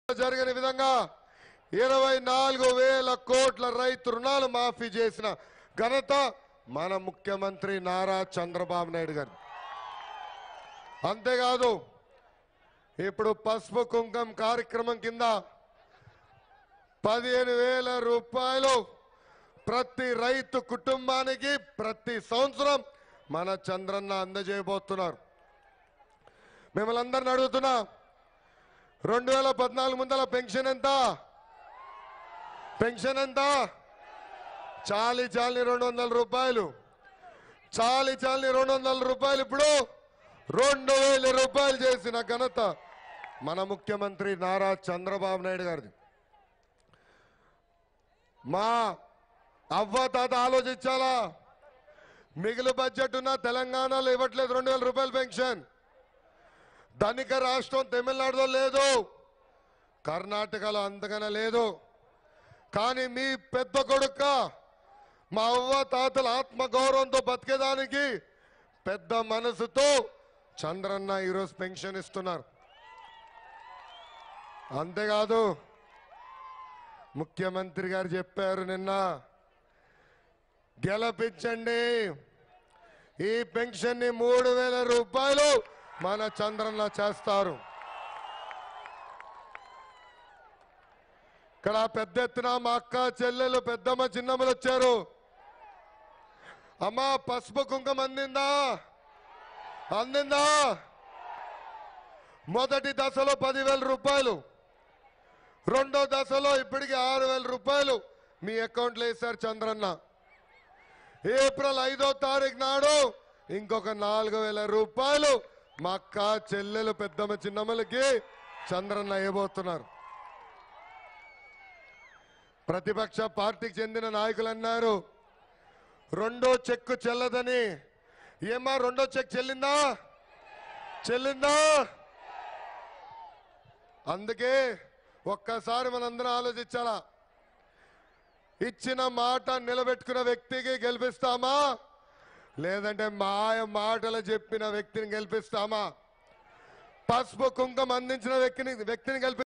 జరగని విధంగా ఇరవై నాలుగు వేల కోట్ల రైతు రుణాలు మాఫీ చేసిన ఘనత మన ముఖ్యమంత్రి నారా చంద్రబాబు నాయుడు గారు అంతేకాదు ఇప్పుడు పసుపు కుంకం కార్యక్రమం కింద పదిహేను వేల రూపాయలు ప్రతి రైతు కుటుంబానికి ప్రతి సంవత్సరం మన చంద్రన్న అందజేయబోతున్నారు మిమ్మల్ని అందరిని అడుగుతున్నా రెండు వేల పద్నాలుగు ముందల పెన్షన్ ఎంత పెన్షన్ ఎంత చాలి చాలి రెండు వందల రూపాయలు చాలి చాలి రెండు వందల రూపాయలు ఇప్పుడు రెండు వేల రూపాయలు చేసిన ఘనత మన ముఖ్యమంత్రి నారా చంద్రబాబు నాయుడు గారిది మా అవ్వ తాత ఆలోచించాలా మిగులు బడ్జెట్ ఉన్న తెలంగాణలో ఇవ్వట్లేదు రెండు వేల రూపాయల పెన్షన్ ధనిక రాష్ట్రం తమిళనాడులో లేదు కర్ణాటకలో అంతగానే లేదు కానీ మీ పెద్ద కొడుక మా అవ్వ తాతల ఆత్మ గౌరవంతో బతికేదానికి పెద్ద మనసుతో చంద్రన్న ఈరోజు పెన్షన్ ఇస్తున్నారు అంతేకాదు ముఖ్యమంత్రి గారు చెప్పారు నిన్న గెలిపించండి ఈ పెన్షన్ ని మూడు వేల రూపాయలు మన చంద్రన్న చేస్తారు ఇక్కడ పెద్ద ఎత్తున మా అక్క చెల్లెలు పెద్దమ్మ చిన్నమ్మలు వచ్చారు అమ్మా పసుపు కుంకం అందిందా అందిందా మొదటి దశలో పదివేల రూపాయలు రెండో దశలో ఇప్పటికి ఆరు వేల రూపాయలు మీ అకౌంట్లో వేశారు చంద్రన్న ఏప్రిల్ ఐదో తారీఖు నాడు ఇంకొక నాలుగు వేల రూపాయలు మా అక్క చెల్లెలు పెద్దమ్మ చిన్నమ్మలకి చంద్రన్న ఇవ్వబోతున్నారు ప్రతిపక్ష పార్టీకి చెందిన నాయకులు అన్నారు రెండో చెక్కు చెల్లదని ఏమా రెండో చెక్ చెల్లిందా చెల్లిందా అందుకే ఒక్కసారి మనందరం ఆలోచించాలా ఇచ్చిన మాట నిలబెట్టుకున్న వ్యక్తికి గెలిపిస్తామా లేదంటే మాయ మాటలు చెప్పిన వ్యక్తిని గెలిపిస్తామా పసుపు కుంకం అందించిన వ్యక్తిని వ్యక్తిని గెలిపి